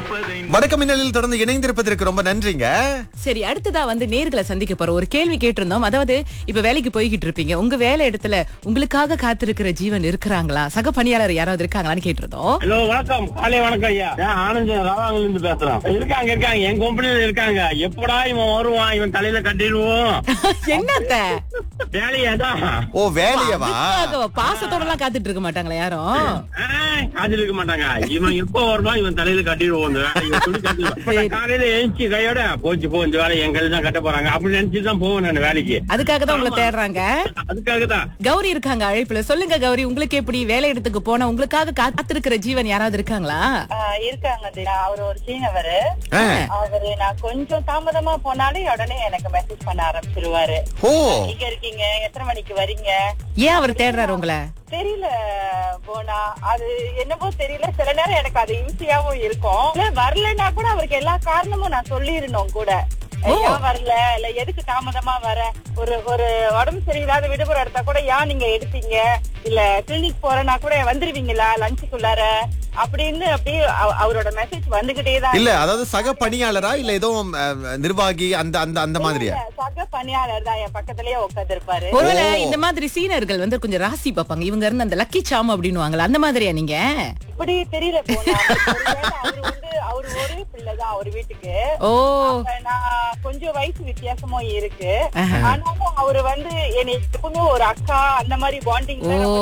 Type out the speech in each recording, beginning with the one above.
வணக்கம் மின்னலில் தொடர்ந்து இணைந்திருப்பதற்கு ரொம்ப நன்றிங்க சரி அடுத்ததா வந்து நேர்களை சந்திக்க போறோம் ஒரு கேள்வி கேட்டிருந்தோம் அதாவது இப்ப வேலைக்கு போய்கிட்டு இருப்பீங்க உங்க வேலை இடத்துல உங்களுக்காக காத்திருக்கிற ஜீவன் இருக்கிறாங்களா சக பணியாளர் யாராவது இருக்காங்களான்னு கேட்டிருந்தோம் ஹலோ வணக்கம் காலை வணக்கம் ஐயா நான் ஆனந்த் ராவாங்கல இருந்து பேசுறேன் இருக்காங்க இருக்காங்க என் கம்பெனில இருக்காங்க எப்படா இவன் வருவான் இவன் தலையில கட்டிடுவோம் என்னத்த வேலையாதான் ஓ வேலையவா அதுக்காக பாசத்தோட எல்லாம் காத்துட்டு இருக்க மாட்டாங்களா யாரும் காதில் இருக்க மாட்டாங்க இவன் எப்ப வருவான் இவன் தலையில கட்டிடுவோம் இந்த வேலையை சொல்லி கட்டிடுவோம். அப்ப நான் காலையில எழுச்சி கையோட போச்சு போ இந்த வேலையை எங்க தான் கட்ட போறாங்க அப்படி நினைச்சுதான் போவேன் நான் வேலைக்கு அதுக்காக தான் உங்களை தேடுறாங்க அதுக்காக தான் கௌரி இருக்காங்க அழைப்புல சொல்லுங்க கௌரி உங்களுக்கு எப்படி வேலை இடத்துக்கு போனா உங்களுக்காக காத்திருக்கிற ஜீவன் யாராவது இருக்காங்களா ஆஹ் இருக்காங்க தினா. அவரு ஒரு சீனவரு ஆ. அவரு நான் கொஞ்சம் தாமதமா போனாலே உடனே எனக்கு மெசேஜ் பண்ண ஆரம்பிச்சிருவாரு ஓ எங்க இருக்கீங்க எத்தனை மணிக்கு வரீங்க ஏன் அவர் தேடுறாரு உங்களை தெரியல போனா அது என்னமோ தெரியல சில நேரம் எனக்கு அது ஈஸியாவும் இருக்கும் இல்ல வரலன்னா கூட அவருக்கு எல்லா காரணமும் நான் சொல்லிருந்தோம் கூட ஏன் வரல இல்ல எதுக்கு தாமதமா வர ஒரு ஒரு உடம்பு சரியில்லாத விடுமுறை எடுத்தா கூட ஏன் நீங்க எடுத்தீங்க இல்ல கிளினிக் போறேன்னா கூட வந்துருவீங்களா லஞ்சுக்குள்ளார அப்படின்னு அப்படியே அவ- அவரோட மெசேஜ் வந்துகிட்டே தான் இல்ல அதாவது சக பணியாளரா இல்ல ஏதோ அஹ், நிர்வாகி அந்த அந்த அந்த மாதிரியா இல்ல, சக பணியாளர் தான் என் பக்கத்துலயே உட்கார்ந்து இருப்பாரு ஒருவேளை ஓ. இந்த மாதிரி சீனர்கள் வந்து கொஞ்சம் ராசி பார்ப்பாங்க இவங்க இருந்து அந்த லக்கி சாம் அப்படின்னுவாங்களா அந்த மாதிரியா நீங்க இப்படி தெரியல போனா ஒருவேளை அவரு வந்து அவரு ஒரே பிள்ளைதான் அவர் வீட்டுக்கு ஓ அப்ப நான் கொஞ்சம் வயசு வித்தியாசமும் இருக்கு ஆஹா. ஆனாலும் அவரு வந்து என்னை எப்பவுமே ஒரு அக்கா அந்த மாதிரி பாண்டிங் ஓ.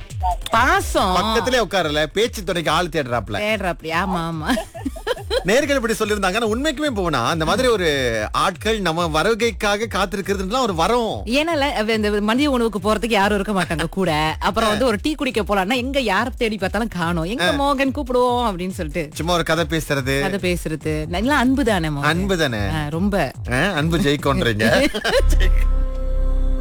பாசம் பக்கத்திலே உட்காரல பேச்சு துணைக்கு ஆள் தேடுறாப்ல தேடுற அப்படி ஆமா ஆமா நேர்கள் இப்படி சொல்லியிருந்தாங்க ஆனா உண்மைக்குமே போனா அந்த மாதிரி ஒரு ஆட்கள் நம்ம வருகைக்காக காத்திருக்கிறதுலாம் ஒரு வரம் ஏன்னா அவ இந்த மதிய உணவுக்கு போறதுக்கு யாரும் இருக்க மாட்டாங்க கூட அப்புறம் வந்து ஒரு டீ குடிக்க போலாம்னா எங்க யார தேடி பார்த்தாலும் காணோம் எங்க மோகன் கூப்பிடுவோம் அப்படின்னு சொல்லிட்டு சும்மா ஒரு கதை பேசுறது கதை பேசுறது நல்லா அன்பு தானே அன்பு தானே ரொம்ப அஹ், அன்பு ஜெயிக்கோன்றீங்க